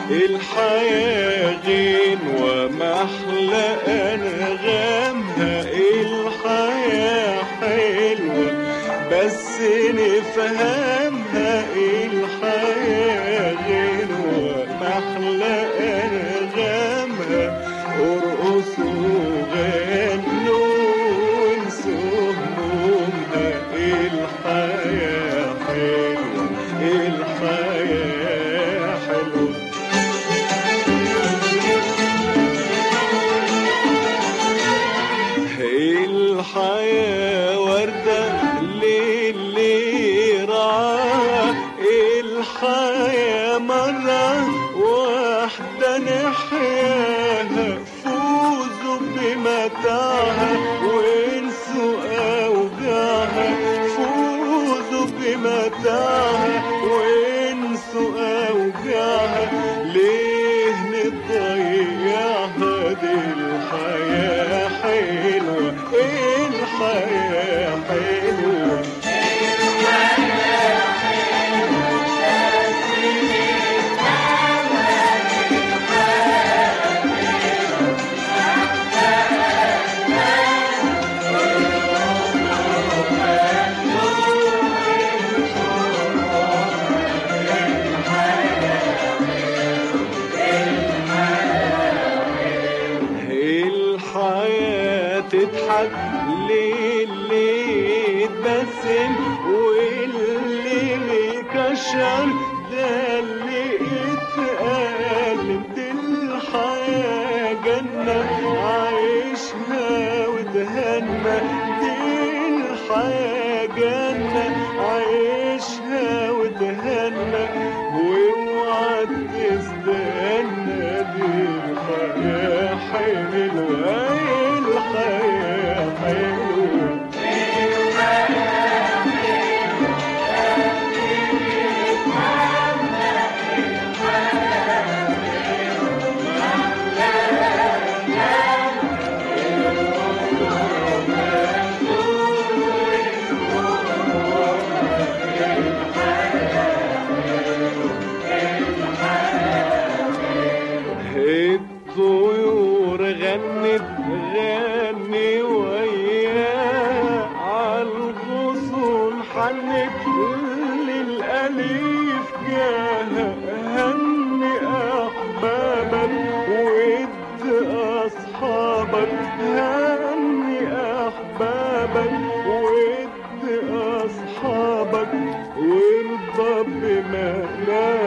الحياة غين ومحلى أنغامها الحياة حلوة بس نفهمها الحياة غين ومحلى أنغامها ارقصوا غنوا وانسوا همومها الحياة حلوة الحياة حلوة الحياة وردة للي رعاها الحياة مرة واحدة نحياها فوزوا بمتاعها وانسوا أوجاعها فوزوا بمتاعها وانسوا أوجاعها ليه نضيعها دي الحياة حلوة الحياة حلوة الحياة تضحك للي يتبسم واللي بيكشر ده اللي يتألم دي الحياة جنة عايشها وتهنى دي الحياة جنة عايشها وتهنى واوعى تستنى دي الحياة حلوة الحياة حلوة الطيور غنت غني وياه عالغصون حنت للأليف جاه هني أحبابك ود أصحابك هني أحبابك ود أصحابك وارضى بما لا